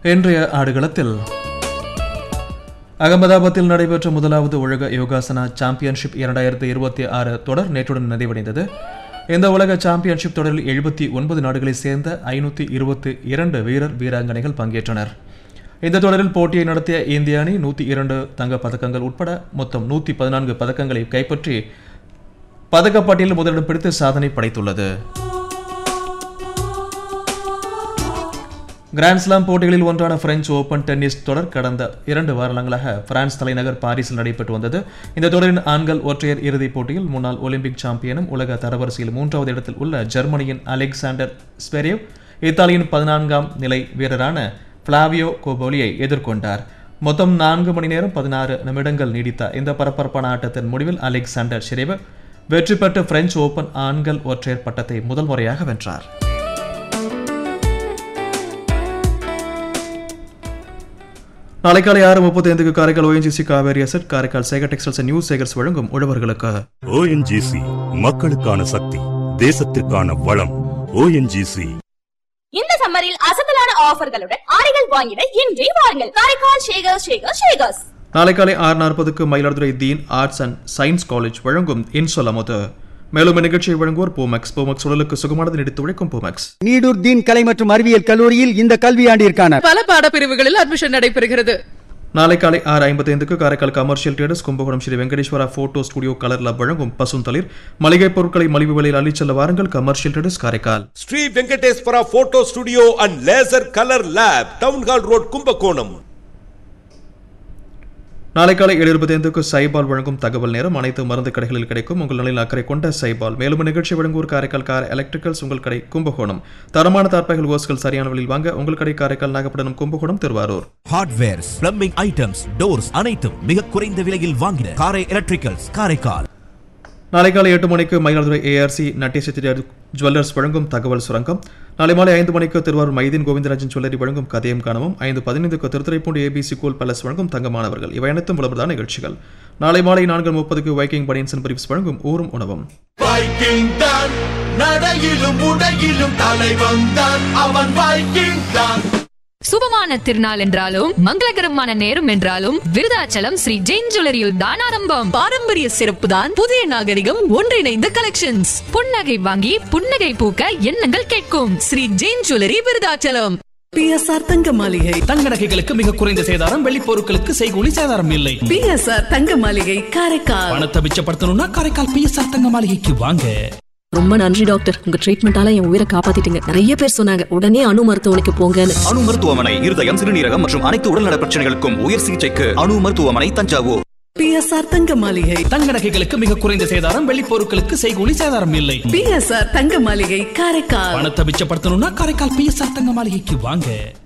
இன்றைய ஆடுகளத்தில் அகமதாபாத்தில் நடைபெற்ற முதலாவது உலக யோகாசனா சாம்பியன்ஷிப் இரண்டாயிரத்தி இருபத்தி ஆறு தொடர் நேற்றுடன் நிறைவடைந்தது இந்த உலக சாம்பியன்ஷிப் தொடரில் எழுபத்தி ஒன்பது நாடுகளைச் சேர்ந்த ஐநூற்றி இருபத்தி இரண்டு வீரர் வீராங்கனைகள் பங்கேற்றனர் இந்த தொடரில் போட்டியை நடத்திய இந்திய அணி நூற்றி இரண்டு தங்கப் பதக்கங்கள் உட்பட மொத்தம் நூற்றி பதினான்கு பதக்கங்களை கைப்பற்றி பதக்கப்பட்டியலில் முதலிடம் பிடித்து சாதனை படைத்துள்ளது கிராண்ட்ஸ்லாம் போட்டிகளில் ஒன்றான பிரெஞ்சு ஓபன் டென்னிஸ் தொடர் கடந்த இரண்டு வாரங்களாக பிரான்ஸ் தலைநகர் பாரிஸில் நடைபெற்று வந்தது இந்த தொடரின் ஆண்கள் ஒற்றையர் இறுதிப் போட்டியில் முன்னாள் ஒலிம்பிக் சாம்பியனும் உலக தரவரிசையில் மூன்றாவது இடத்தில் உள்ள ஜெர்மனியின் அலெக்சாண்டர் ஸ்பெரேவ் இத்தாலியின் பதினான்காம் நிலை வீரரான பிளாவியோ கோபோலியை எதிர்கொண்டார் மொத்தம் நான்கு மணி நேரம் பதினாறு நிமிடங்கள் நீடித்த இந்த பரபரப்பான ஆட்டத்தின் முடிவில் அலெக்சாண்டர் ஷெரேவ் வெற்றி பெற்று பிரெஞ்சு ஓபன் ஆண்கள் ஒற்றையர் பட்டத்தை முதல் முறையாக வென்றார் நாளை காலை ஆறு முப்பத்தி ஐந்துக்கு Karaikal ONGC Kaveri asset Karaikal Sekar textiles and news சேகர்ஸ் வழங்கும் உழவர்களுக்கு ஓஎன்ஜிசி மக்களுக்கான சக்தி தேசத்திற்கான வளம் ஓஎன்ஜிசி இந்த சம்மரில் அசத்தலான ஆஃபர்களுடன் ஆடைகள் வாங்கிட இன்றே வாருங்கள் காரைக்கால் ஷேகர் ஷேகர் ஷேகர்ஸ் நாளை காலை ஆறு நாற்பதுக்கு Mayiladuthurai Deen arts and science college வழங்கும் இன்சொலமுது மேலும் இந்நிகழ்ச்சியை வழங்குவோர் பூமெக்ஸ் பூமெக்ஸ் உடலுக்கு சுகமானது நீடித்து உழைக்கும் பூமெக்ஸ் நீடூர் தீன் கலை மற்றும் அறிவியல் கல்லூரியில் இந்த கல்வியாண்டிற்கான பல பாடப்பிரிவுகளில் அட்மிஷன் நடைபெறுகிறது நாளை காலை ஆறு ஐம்பத்தி ஐந்துக்கு Karaikal commercial traders Kumbakonam Sri Venkateswara photo studio colour lab வழங்கும் பசுந்தளிர் மளிகை பொருட்களை மலிவு விலையில் அள்ளிச் செல்ல வாருங்கள் commercial traders Karaikal Sri Venkateswara photo studio and laser colour lab town hall road Kumbakonam நாளை காலை ஏழு இருபத்தி ஐந்துக்கு சைபால் வழங்கும் தகவல் நேரம் அனைத்து மருந்து கடைகளில் கிடைக்கும் உங்கள் நலில் அக்கறை கொண்ட சைபால் மேலும் நிகழ்ச்சி வழங்குவோர் காரைக்கால் கார் எலக்ட்ரிக்கல்ஸ் உங்கள் கடை கும்பகோணம் தரமான தார்ப்பாய்கள் ஓஸ்கள் சரியான விலையில் வாங்க உங்கள் கடை Karaikal Nagapattinam Kumbakonam Thiruvarur hardwares plumbing items doors அனைத்தும் மிக குறைந்த விலையில் வாங்கின காரை எலக்ட்ரிக்கல்ஸ் காரைக்கால் நாளை காலை எட்டு மணிக்கு மயிலாடுதுறை ஏஆர்சி நட்டி செட்டியார் ஜுவல்லர்ஸ் வழங்கும் தகவல் சுரங்கம் நாளை மாலை ஐந்து மணிக்கு திருவாரூர் மைதீன் கோவிந்தராஜன் ஜுவல்லரி வழங்கும் கதையும் காணவும் ஐந்து பதினைந்துக்கு திருத்துறைப்பூண்டி ஏபிசி கோல் பேலஸ் வழங்கும் தங்கமானவர்கள் இவை அனைத்தும் விளம்பரதான நிகழ்ச்சிகள் நாளை மாலை நான்கு முப்பதுக்கு வைக்கிங் பனியன்ஸ் அண்ட் பிரிப்ஸ் வழங்கும் ஊரும் உணவும் வைக்கிங் தான் நடையிலும் உடையிலும் தலைவன் தான் அவன் வைக்கிங் தான் சுபமான திருநாள் என்றாலும் மங்களகரமான நேரம் என்றாலும் விருதாச்சலம் ஸ்ரீ ஜெயின் ஜுவல்லரியில் தான் ஆரம்பம் பாரம்பரிய சிறப்பு தான் புதிய நாகரிகம் ஒன்றிணைந்த கலெக்ஷன்ஸ் புன்னகை வாங்கி புன்னகை பூக்க எண்ணங்கள் கேட்கும் ஸ்ரீ ஜெயின் ஜுவல்லரி விருதாச்சலம் பிஎஸ்ஆர் தங்க மாளிகை தங்க நகைகளுக்கு மிக குறைந்த சேதாரம் வெள்ளி பொருட்களுக்கு செய்கூலி சேதாரம் இல்லை பிஎஸ்ஆர் தங்க மாளிகை காரைக்கால் பணத்தை மிச்சப்படுத்தணும்னா காரைக்கால் பிஎஸ்ஆர் தங்க மாளிகைக்கு வாங்க ரொம்ப நன்றி டாக்டர் உங்க ட்ரீட்மெண்டால என் உயிரை காப்பாத்திட்டீங்க நிறைய பேர் சொன்னாங்க உடனே அணு மருத்துவமனைக்கு போங்கன்னு அணு மருத்துவமனை இருதயம் சிறுநீரகம் மற்றும் அனைத்து உடல்நல பிரச்சனைகளுக்கும் உயர் சிகிச்சைக்கு அணு மருத்துவமனை தஞ்சாவூர் பிஎஸ்ஆர் தங்க மாளிகை தங்க நகைகளுக்கு மிக குறைந்த சேதாரம் வெள்ளி பொருட்களுக்கு செய்கூலி சேதாரம் இல்லை பிஎஸ்ஆர் தங்க மாளிகை காரைக்கால் பணத்தை மிச்சப்படுத்தணும்னா காரைக்கால் பிஎஸ்ஆர் தங்க மாளிகைக்கு வாங்க